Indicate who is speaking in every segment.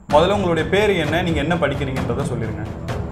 Speaker 1: முதல்ல உங்களுடைய பேர் என்ன நீங்கள் என்ன படிக்கிறீங்கன்றதை சொல்லிடுங்க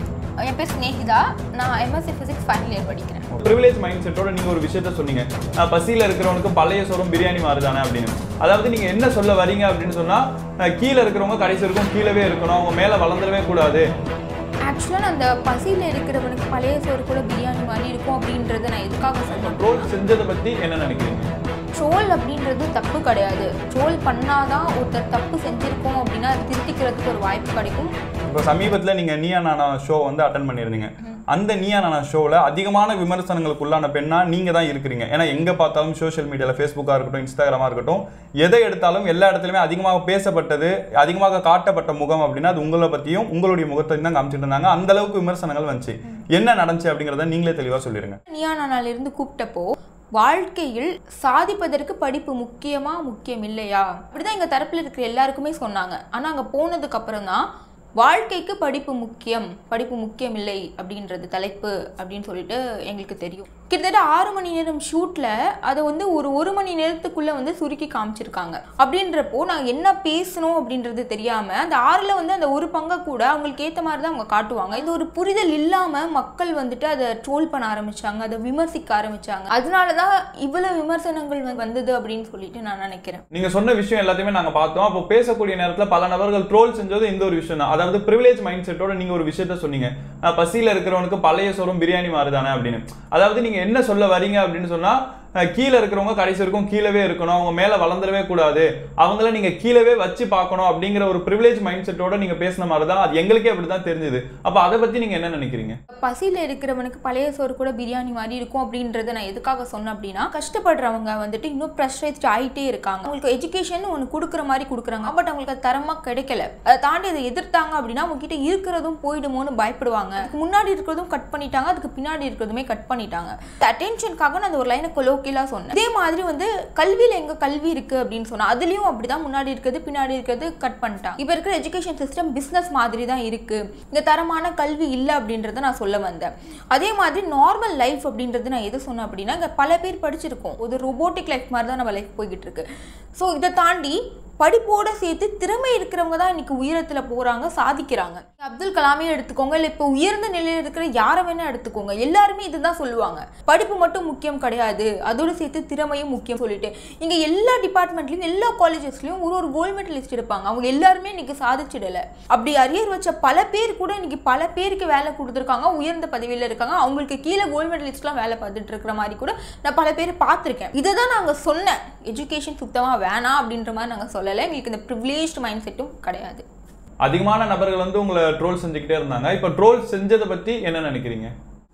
Speaker 2: என் பேர் ஸ்னேகிதா நான் எம்எஸ்சி ஃபிசிக்ஸ் ஃபைனல் இயர் படிக்கிறேன்
Speaker 1: ப்ரிவிலேஜ் மைண்ட் செட்டோட நீங்கள் ஒரு விஷயத்த சொன்னீங்க நான் பசியில் இருக்கிறவனுக்கு பழைய சோறும் பிரியாணி மாறுதானே அப்படின்னு அதாவது நீங்கள் என்ன சொல்ல வரீங்க அப்படின்னு சொன்னால் கீழே இருக்கிறவங்க கடைசி வரைக்கும் கீழவே இருக்கணும் அவங்க மேலே வளர்ந்துடவே கூடாது
Speaker 2: ஆக்சுவலாக நான் அந்த பசியில் இருக்கிறவனுக்கு பழைய சோறு கூட பிரியாணி மாதிரி இருக்கும் அப்படின்றத நான் எதுக்காக சொல்றேன்
Speaker 1: ட்ரோல் செஞ்சதை பற்றி என்ன நினைக்கிறீங்க
Speaker 2: ட்ரோல் அப்படின்றது தப்பு கிடையாது ட்ரோல் பண்ணாதான் ஒருத்தர் தப்பு செஞ்சிருக்கோம் அப்படின்னா அது திருத்திக்கிறதுக்கு ஒரு வாய்ப்பு கிடைக்கும்
Speaker 1: இப்போ சமீபத்தில் நீங்கள் நீயா நானா ஷோ வந்து அட்டன் பண்ணியிருந்தீங்க அந்த நீயா நானா ஷோவில் அதிகமான விமர்சனங்களுக்குள்ளான பெண்ணா நீங்கள் தான் இருக்கிறீங்க ஏன்னா எங்கே பார்த்தாலும் சோஷியல் மீடியாவில் ஃபேஸ்புக்காக இருக்கட்டும் இன்ஸ்டாகிராமாக இருக்கட்டும் எதை எடுத்தாலும் எல்லா இடத்துலையுமே அதிகமாக பேசப்பட்டது அதிகமாக காட்டப்பட்ட முகம் அப்படின்னா அது உங்களை பற்றியும் உங்களுடைய முகத்தை தான் காமிச்சிட்டு இருந்தாங்க அந்த அளவுக்கு விமர்சனங்கள் வந்துச்சு என்ன நடந்துச்சு அப்படிங்கிறத நீங்களே தெளிவாக சொல்லிடுங்க
Speaker 2: நீயா நானாலிருந்து கூப்பிட்டப்போ வாழ்க்கையில் சாதிப்பதற்கு படிப்பு முக்கியமா முக்கியம் இல்லையா அப்படிதான் எங்க தரப்புல இருக்கிற எல்லாருக்குமே சொன்னாங்க ஆனா அங்க போனதுக்கு அப்புறம் தான் வாழ்க்கைக்கு படிப்பு முக்கியம் படிப்பு முக்கியம் இல்லை அப்படின்றது தலைப்பு அப்படின்னு சொல்லிட்டு எங்களுக்கு தெரியும் கிட்டத்தட்ட ஆறு மணி நேரம் ஷூட்ல அதை வந்து ஒரு ஒரு மணி நேரத்துக்குள்ள வந்து சுருக்கி காமிச்சிருக்காங்க அப்படின்றப்போ நாங்கள் என்ன பேசணும் அப்படின்றது தெரியாம அந்த ஆறுல வந்து அந்த ஒரு பங்கை கூட அவங்களுக்கு ஏற்ற மாதிரி தான் அவங்க காட்டுவாங்க இது ஒரு புரிதல் இல்லாம மக்கள் வந்துட்டு அதை ட்ரோல் பண்ண ஆரம்பிச்சாங்க அதை விமர்சிக்க ஆரம்பிச்சாங்க அதனால தான் இவ்வளவு விமர்சனங்கள் வந்து வந்தது அப்படின்னு சொல்லிட்டு நான் நினைக்கிறேன்
Speaker 1: நீங்க சொன்ன விஷயம் எல்லாத்தையுமே நாங்க பார்த்தோம் அப்போ பேசக்கூடிய நேரத்துல பல நபர்கள் ட்ரோல் செஞ்சது இந்த ஒரு விஷயம் தான் அதாவது ப்ரிவிலேஜ் மைண்ட் செட்டோட நீங்க ஒரு விஷயத்த சொன்னீங்க அஹ் பசியில இருக்கிறவனுக்கு பழைய சோறும் பிரியாணி மாறுதானே அப்படின்னு அதாவது நீங்க என்ன சொல்ல வரீங்க அப்படின்னு சொன்னா அஹ் கீழே இருக்கிறவங்க கடைசி வரைக்கும் கீழவே இருக்கணும் அவங்க மேல வளர்ந்துடவே கூடாது அவங்கள நீங்க கீழவே வச்சு பார்க்கணும் அப்படிங்கிற ஒரு ப்ரிவிலேஜ் மைண்ட் செட்டோட நீங்க பேசின மாதிரி தான் அது எங்களுக்கே அப்படிதான் தெரிஞ்சது அப்ப அதை பத்தி நீங்க என்ன நினைக்கிறீங்க
Speaker 2: பசியில் இருக்கிறவனுக்கு பழைய சோறு கூட பிரியாணி மாதிரி இருக்கும் அப்படின்றத நான் எதுக்காக சொன்னேன் அப்படின்னா கஷ்டப்படுறவங்க வந்துட்டு இன்னும் ப்ரெஷரைஸ்ட் ஆகிட்டே இருக்காங்க அவங்களுக்கு எஜுகேஷன் ஒன்று கொடுக்குற மாதிரி கொடுக்குறாங்க பட் அவங்களுக்கு அது தரமாக கிடைக்கல அதை தாண்டி அதை எதிர்த்தாங்க அப்படின்னா அவங்க கிட்ட இருக்கிறதும் போயிடுமோன்னு பயப்படுவாங்க அதுக்கு முன்னாடி இருக்கிறதும் கட் பண்ணிட்டாங்க அதுக்கு பின்னாடி இருக்கிறதுமே கட் பண்ணிட்டாங்க அட்டென்ஷனுக்காக நான் அந்த ஒரு லைனை கொலோக்கியலாக சொன்னேன் இதே மாதிரி வந்து கல்வியில் எங்கே கல்வி இருக்குது அப்படின்னு சொன்னால் அதுலேயும் அப்படிதான் முன்னாடி இருக்கிறது பின்னாடி இருக்கிறது கட் பண்ணிட்டாங்க இப்போ இருக்கிற எஜுகேஷன் சிஸ்டம் பிஸ்னஸ் மாதிரி தான் இருக்குது இங்கே தரமான கல்வி இல்லை அப்படின்றத நான் சொல்ல வந்தேன் அதே மாதிரி நார்மல் லைஃப் அப்படின்றது நான் எது சொன்னேன் அப்படின்னா இங்கே பல பேர் படிச்சிருக்கோம் ஒரு ரோபோட்டிக் லைஃப் மாதிரி தான் நம்ம லைஃப் போய்கிட்டு இருக்கு ஸோ இதை தாண்டி படிப்போட சேர்த்து திறமை இருக்கிறவங்க தான் இன்னைக்கு உயரத்துல போறாங்க சாதிக்கிறாங்க அப்துல் கலாமே எடுத்துக்கோங்க இல்லை இப்போ உயர்ந்த நிலையில் இருக்கிற யாரை வேணா எடுத்துக்கோங்க எல்லாருமே இதுதான் சொல்லுவாங்க படிப்பு மட்டும் முக்கியம் கிடையாது அதோட சேர்த்து திறமையும் முக்கியம் சொல்லிட்டு இங்க எல்லா டிபார்ட்மெண்ட்லயும் எல்லா காலேஜஸ்லயும் ஒரு ஒரு கோல்டு மெடலிஸ்ட் இருப்பாங்க அவங்க எல்லாருமே இன்னைக்கு சாதிச்சிடல அப்படி அரியர் வச்ச பல பேர் கூட இன்னைக்கு பல பேருக்கு வேலை கொடுத்துருக்காங்க உயர்ந்த பதவியில் இருக்காங்க அவங்களுக்கு கீழே கோல்டு மெடலிஸ்ட்லாம் வேலை பார்த்துட்டு இருக்கிற மாதிரி கூட நான் பல பேர் பார்த்துருக்கேன் இதை தான் நாங்கள் சொன்னேன் எஜுகேஷன் சுத்தமாக வேணாம் அப்படின்ற மாதிரி நாங்கள் சொல்லலை எங்களுக்கு இந்த ப்ரிவிலேஜ்டு மைண்ட் செட்டும் கிடையாது
Speaker 1: அதிகமான நபர்கள் வந்து உங்களை ட்ரோல் செஞ்சுக்கிட்டே இருந்தாங்க இப்போ ட்ரோல் செஞ்சதை பத்தி என்ன நினைக்கிறீங்க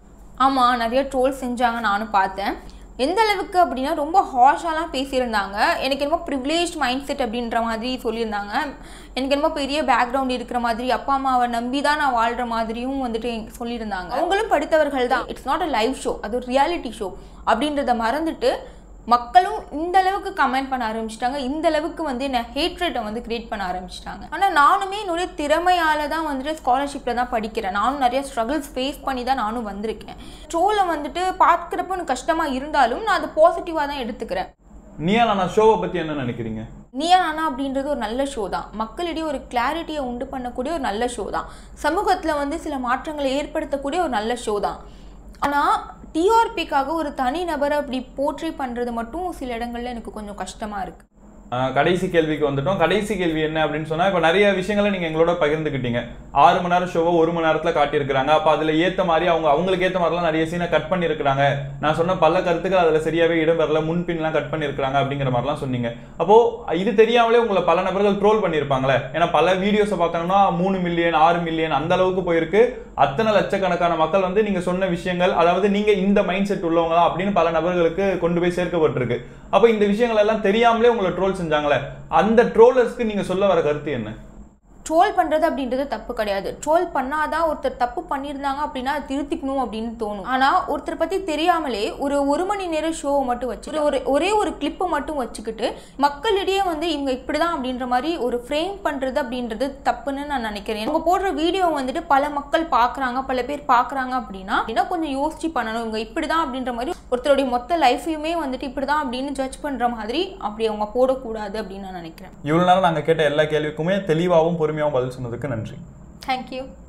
Speaker 2: ஆமாம் நிறைய ட்ரோல் செஞ்சாங்க நானும் பார்த்தேன் எந்த அளவுக்கு அப்படின்னா ரொம்ப ஹாஷாலாம் பேசியிருந்தாங்க எனக்கு என்னமோ ப்ரிவிலேஜ் மைண்ட் செட் அப்படின்ற மாதிரி சொல்லியிருந்தாங்க எனக்கு என்னமோ பெரிய பேக்ரவுண்ட் இருக்கிற மாதிரி அப்பா அம்மாவை நம்பி தான் நான் வாழ்கிற மாதிரியும் வந்துட்டு எனக்கு சொல்லியிருந்தாங்க அவங்களும் படித்தவர்கள் தான் it's not a live show அது ஒரு ரியாலிட்டி ஷோ அப்படின்றத மறந்துட்டு மக்களும் இந்த அளவுக்கு கமெண்ட் பண்ண ஆரம்பிச்சிட்டாங்க இந்த அளவுக்கு வந்து என்ன ஹேட்ரேட்டை வந்து கிரியேட் பண்ண ஆரம்பிச்சிட்டாங்க ஆனால் நானுமே என்னுடைய திறமையால தான் வந்துட்டு ஸ்காலர்ஷிப்பில் தான் படிக்கிறேன் நானும் நிறைய ஸ்ட்ரகிள்ஸ் ஃபேஸ் பண்ணி தான் நானும் வந்திருக்கேன் ட்ரோலை வந்துட்டு பார்க்குறப்ப எனக்கு கஷ்டமாக இருந்தாலும் நான் அதை பாசிட்டிவாக தான் எடுத்துக்கிறேன்
Speaker 1: நீயா நான் ஷோவை பத்தி என்ன நினைக்கிறீங்க
Speaker 2: நீயா நானா அப்படின்றது ஒரு நல்ல ஷோ தான் மக்களிடையே ஒரு கிளாரிட்டியை உண்டு பண்ணக்கூடிய ஒரு நல்ல ஷோ தான் சமூகத்தில் வந்து சில மாற்றங்களை ஏற்படுத்தக்கூடிய ஒரு நல்ல ஷோ தான் ஆனால் டிஆர்பிக்காக ஒரு தனி நபரை அப்படி போற்றி பண்ணுறது மட்டும் சில இடங்கள்ல எனக்கு கொஞ்சம் கஷ்டமாக இருக்குது
Speaker 1: ஆஹ் கடைசி கேள்விக்கு வந்துட்டோம் கடைசி கேள்வி என்ன அப்படின்னு சொன்னா இப்போ நிறைய விஷயங்களை நீங்க எங்களோட பகிர்ந்துக்கிட்டீங்க ஆறு மணி நேரம் ஷோவை ஒரு மணி நேரத்துல காட்டியிருக்கிறாங்க அப்போ அதுல ஏத்த மாதிரி அவங்க அவங்களுக்கு ஏத்த மாதிரிலாம் நிறைய சீனை கட் பண்ணியிருக்கிறாங்க நான் சொன்ன பல கருத்துக்கள் அதுல சரியாவே இடம்பெறல முன்பின்லாம் கட் பண்ணியிருக்கிறாங்க அப்படிங்கிற மாதிரிலாம் சொன்னீங்க அப்போ இது தெரியாமலே உங்களை பல நபர்கள் ட்ரோல் பண்ணியிருப்பாங்களே ஏன்னா பல வீடியோஸை பார்த்தாங்கன்னா மூணு மில்லியன் ஆறு மில்லியன் அந்த அளவுக்கு போயிருக்கு அத்தனை லட்சக்கணக்கான மக்கள் வந்து நீங்க சொன்ன விஷயங்கள் அதாவது நீங்க இந்த மைண்ட் செட் உள்ளவங்களா அப்படின்னு பல நபர்களுக்கு கொண்டு போய் சேர்க்கப்பட்டிருக்கு அப்போ இந்த விஷயங்கள் எல்லாம் தெரியாமலே உங்களை ட்ரோல் செஞ்சாங்களே அந்த ட்ரோலர்ஸ்க்கு நீங்க சொல்ல வர கருத்து என்ன
Speaker 2: ட்ரோல் பண்ணுறது அப்படின்றது தப்பு கிடையாது ட்ரோல் பண்ணாதான் ஒருத்தர் தப்பு பண்ணியிருந்தாங்க அப்படின்னா அதை திருத்திக்கணும் அப்படின்னு தோணும் ஆனால் ஒருத்தர் பற்றி தெரியாமலே ஒரு ஒரு மணி நேரம் ஷோவை மட்டும் வச்சு ஒரு- ஒரு ஒரே ஒரு கிளிப்பை மட்டும் வச்சுக்கிட்டு மக்களிடையே வந்து இவங்க இப்படி தான் அப்படின்ற மாதிரி ஒரு ஃப்ரேம் பண்ணுறது அப்படின்றது தப்புன்னு நான் நினைக்கிறேன் அவங்க போடுற வீடியோ வந்துட்டு பல மக்கள் பார்க்குறாங்க பல பேர் பார்க்குறாங்க அப்படின்னா அப்படின்னா கொஞ்சம் யோசிச்சு பண்ணணும் இவங்க இப்படி தான் அப்படின்ற மாதிரி ஒருத்தருடைய மொத்த லைஃபையுமே வந்துட்டு இப்படி தான் அப்படின்னு ஜட்ஜ் பண்ணுற மாதிரி அப்படி அவங்க போடக்கூடாது அப்படின்னு நான் நினைக்கிறேன்
Speaker 1: இவ்வளவு நேரம் நாங்க கேட்ட எல்லா கேள்விக்குமே தெளிவாகவும் பொறுமையாகவும் பொறுமையாகவும் பதில் சொன்னதுக்கு நன்றி
Speaker 2: தேங்க்யூ